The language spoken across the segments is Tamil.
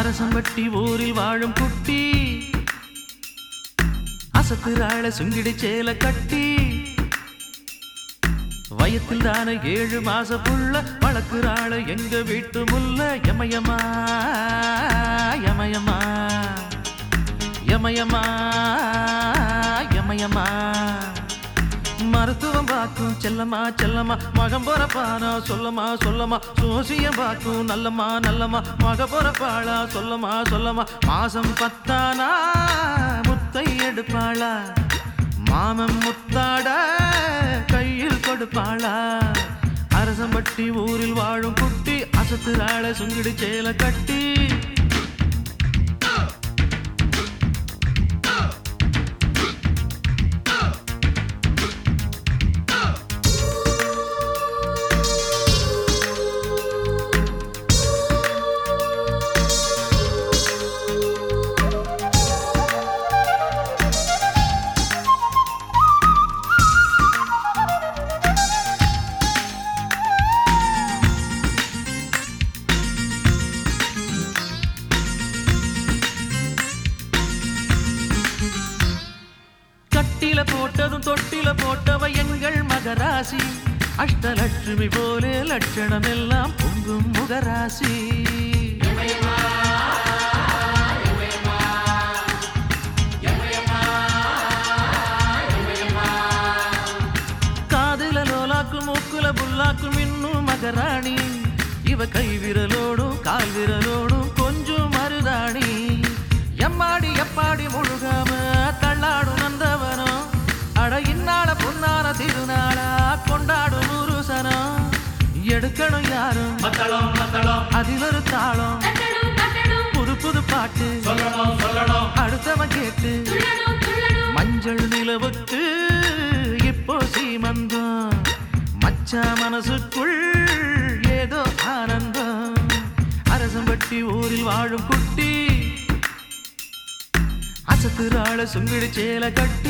அரசம்பட்டி ஊரில் வாழும் குட்டி அசத்துறாள சுங்கிடி சேல கட்டி வயத்தில் தானே ஏழு மாச புள்ள வளர்க்குறாள எங்க வீட்டு முல்ல யமயமா யமயமா யமயமா யமயமா மருத்துவம் பார்க்கும் செல்லம்மா செல்லம்மா மகம் பொறப்பானா சொல்லமா சொல்லமா சோசியம் பார்க்கும் நல்லம்மா நல்லம்மா மக பொறப்பாளா சொல்லமா சொல்லமா மாசம் பத்தானா முத்தை எடுப்பாளா மாமன் முத்தாட கையில் கொடுப்பாளா அரசம்பட்டி ஊரில் வாழும் குட்டி அசத்துறாள சுங்கிடி சேல கட்டி கட்டில போட்டதும் தொட்டில போட்டவ எங்கள் மகராசி அஷ்டலட்சுமி போலே லட்சணம் எல்லாம் பொங்கும் முகராசி காதுல லோலாக்கும் மூக்குல புல்லாக்கும் இன்னும் மகராணி இவ கை விரலோடும் கால் விரலோடும் கொஞ்சம் மருதாணி எம்மாடி எப்பாடி முழுகாம தள்ளாடும் நந்தவனம் அட இந்நாள பொன்னான திருநாளா கொண்டாடும் உருசனம் எடுக்கணும் யாரும் மத்தளம் மத்தளம் அதில் ஒரு தாளம் தட்டணும் தட்டணும் புது புது பாட்டு சொல்லணும் சொல்லணும் அடுத்தவன் கேட்டு துள்ளணும் துள்ளணும் மஞ்சள் நிலவுக்கு இப்போ சீமந்தம் மச்சா மனசுக்குள் ஏதோ ஆனந்தம் அரசம்பட்டி ஊரில் வாழும் குட்டி அசத்துறாள சுங்கிடி சேல கட்டி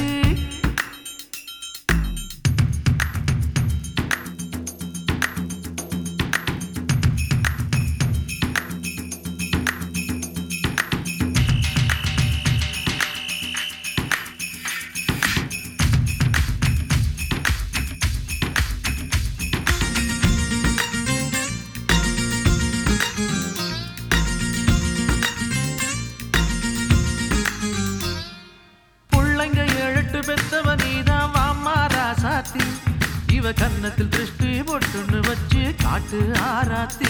புள்ளைங்க ஏழெட்டு பெத்தவ நீதான் வாமா ராசாத்தி இவ கன்னத்தில் திருஷ்டி பொட்டுன்னு வச்சு காட்டு ஆராத்தி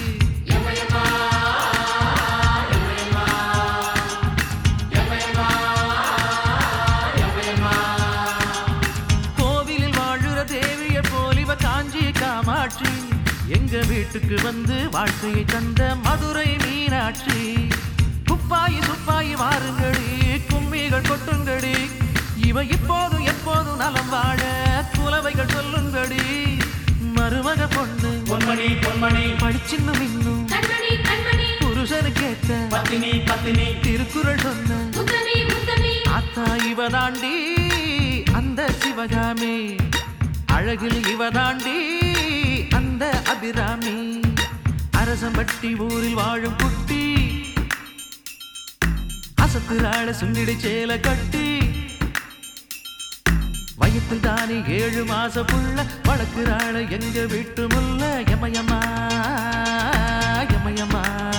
கோவிலில் வாழுற தேவிய போல் இவ காஞ்சி காமாட்சி எங்க வீட்டுக்கு வந்து வாழ்க்கையை தந்த மதுரை மீனாட்சி குப்பாயி சுப்பாயி வாருங்கடி கும்மிகள் கொட்டுங்கடி இவ இப்போதும் எப்போதும் நலம் வாழ குலவைகள் சொல்லுங்கடி மருமக பொண்ணு பொன்மணி பொன்மணி படிச்சின்னும் இன்னும் கண்மணி கண்மணி புருஷனு கேட்ட பத்தினி பத்தினி திருக்குறள் சொன்ன முத்தமி முத்தமி ஆத்தா இவதாண்டி அந்த சிவகாமி அழகில் இவதாண்டி அந்த அபிராமி அரசம்பட்டி ஊரில் வாழும் குட்டி அசத்துறாள சுங்கிடி சேல கட்டி வயத்தில் தானே ஏழு மாச புள்ள வளர்க்குறாள எங்க வீட்டு முல்ல யமயமா யமயமா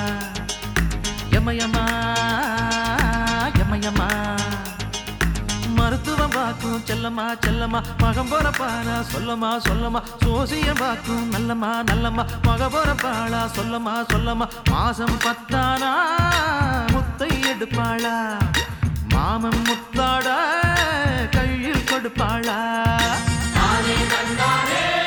யமயமா யமயமா மருத்துவம் பார்க்கும் செல்லம்மா செல்லம்மா மகம் போறப்பானா சொல்லமா சொல்லமா சோசியம் பார்க்கும் நல்லம்மா நல்லம்மா மக போறப்பாளா சொல்லமா சொல்லமா மாசம் பத்தானா முத்தை எடுப்பாளா மாமன் முத்தாட கையில் கொடுப்பாளா தானே தந்தானே